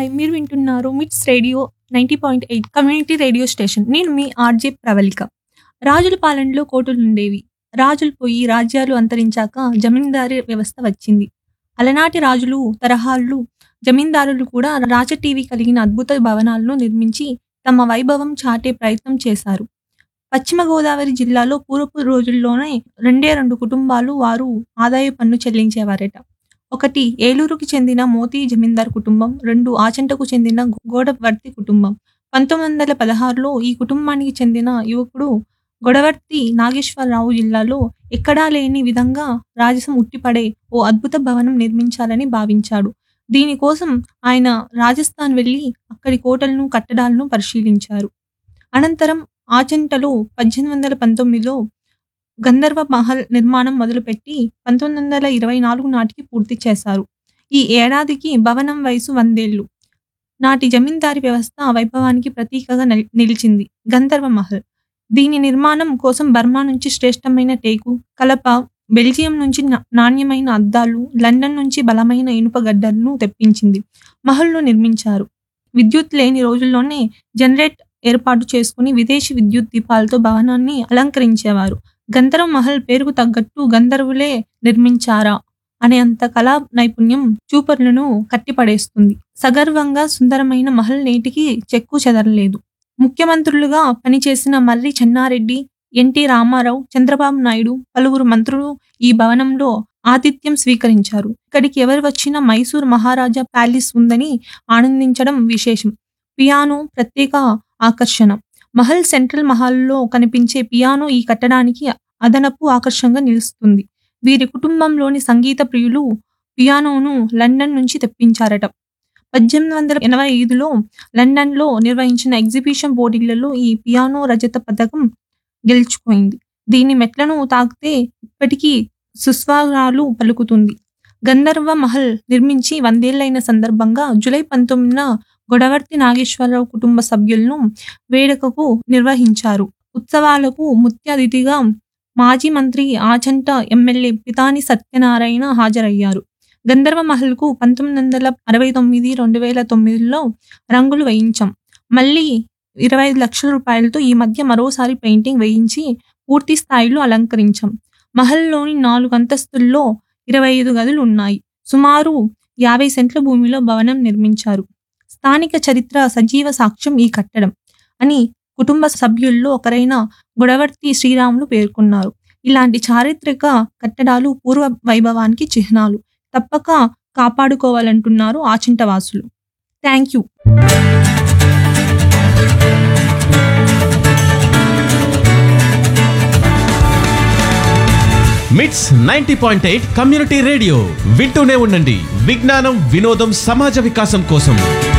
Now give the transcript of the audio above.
hi మీరు వింటున్నారు MITS radio ninety point eight community radio station నేను మీ ఆర్జే ప్రవళిక రాజుల పాలనలో కోటలుండేవి రాజులు పోయి రాజ్యాలు అంతరించాక జమీందారీ వ్యవస్థ వచ్చింది అలనాటి రాజులు తరహాలు జమీందారులు కూడా రాజ టీవీ కలిగిన అద్భుత భవనాలను నిర్మించి తమ వైభవం చాటే ప్రయత్నం చేశారు పశ్చిమ గోదావరి జిల్లాలో పూర్వపు రోజుల్లోనే రెండే రెండు కుటుంబాలు వారు ఆదాయ పన్ను చెల్లించేవారట ఒకటి ఏలూరుకి చెందిన మోతీ జమీందార్ కుటుంబం రెండు ఆచంటకు చెందిన గోడవర్తి కుటుంబం పంతొమ్మిది వందల పదహారులో ఈ కుటుంబానికి చెందిన యువకుడు గొడవర్తి నాగేశ్వరరావు జిల్లాలో ఎక్కడా లేని విధంగా రాజసం ఉట్టిపడే ఓ అద్భుత భవనం నిర్మించాలని భావించాడు దీనికోసం ఆయన రాజస్థాన్ వెళ్ళి అక్కడి కోటలను కట్టడాలను పరిశీలించారు అనంతరం ఆచంటలో పద్దెనిమిది వందల పంతొమ్మిదిలో గంధర్వ మహల్ నిర్మాణం మొదలుపెట్టి పంతొమ్మిది వందల ఇరవై నాలుగు నాటికి పూర్తి చేశారు ఈ ఏడాదికి భవనం వయసు వందేళ్లు నాటి జమీందారీ వ్యవస్థ వైభవానికి ప్రతీకగా నిల్- నిలిచింది గంధర్వ మహల్ దీని నిర్మాణం కోసం బర్మా నుంచి శ్రేష్టమైన టేకు కలప బెల్జియం నుంచి నా- నాణ్యమైన అద్దాలు లండన్ నుంచి బలమైన ఇనుప గడ్డలను తెప్పించింది మహల్ను నిర్మించారు విద్యుత్ లేని రోజుల్లోనే జనరేట్ ఏర్పాటు చేసుకుని విదేశీ విద్యుత్ దీపాలతో భవనాన్ని అలంకరించేవారు గంధర్వ మహల్ పేరుకు తగ్గట్టు గంధర్వులే నిర్మించారా అనే అంత కళా నైపుణ్యం చూపర్లను కట్టిపడేస్తుంది సగర్వంగా సుందరమైన మహల్ నేటికి చెక్కు చెదరలేదు ముఖ్యమంత్రులుగా పనిచేసిన మర్రి చెన్నారెడ్డి ఎన్టీ రామారావు చంద్రబాబు నాయుడు పలువురు మంత్రులు ఈ భవనంలో ఆతిథ్యం స్వీకరించారు ఇక్కడికి ఎవరు వచ్చినా మైసూర్ మహారాజా ప్యాలెస్ ఉందని ఆనందించడం విశేషం పియానో ప్రత్యేక ఆకర్షణ మహల్ సెంట్రల్ మహల్లో కనిపించే పియానో ఈ కట్టడానికి అదనపు ఆకర్షణగా నిలుస్తుంది వీరి కుటుంబంలోని సంగీత ప్రియులు పియానోను లండన్ నుంచి తెప్పించారట పద్దెనిమిది వందల ఎనభై ఐదులో లండన్లో నిర్వహించిన ఎగ్జిబిషన్ పోటీలలో ఈ పియానో రజత పథకం గెలుచుకుంది దీని మెట్లను తాకితే ఇప్పటికీ సుస్వరాలు పలుకుతుంది గంధర్వ మహల్ నిర్మించి వందేళ్లైన సందర్భంగా జూలై పంతొమ్మిదిన గొడవర్తి నాగేశ్వరరావు కుటుంబ సభ్యులను వేడుకకు నిర్వహించారు ఉత్సవాలకు ముఖ్య అతిథిగా మాజీ మంత్రి ఆచంట ఎమ్మెల్యే పితాని సత్యనారాయణ హాజరయ్యారు గంధర్వ మహల్కు పంతొమ్మిది వందల అరవై తొమ్మిది రెండు వేల తొమ్మిదిలో రంగులు వేయించాం మళ్ళీ ఇరవై ఐదు లక్షల రూపాయలతో ఈ మధ్య మరోసారి పెయింటింగ్ వేయించి పూర్తి స్థాయిలో అలంకరించాం మహల్లోని నాలుగు అంతస్తుల్లో ఇరవై ఐదు గదులు ఉన్నాయి సుమారు యాభై సెంట్ల భూమిలో భవనం నిర్మించారు స్థానిక చరిత్ర సజీవ సాక్ష్యం ఈ కట్టడం అని కుటుంబ సభ్యుల్లో ఒకరైన గొడవర్తి శ్రీరాములు పేర్కొన్నారు ఇలాంటి చారిత్రక కట్టడాలు పూర్వ వైభవానికి చిహ్నాలు తప్పక కాపాడుకోవాలంటున్నారు ఆచింటవాసులు thank you MITS ninety point eight community radio వింటూనే ఉండండి విజ్ఞానం వినోదం సమాజ వికాసం కోసం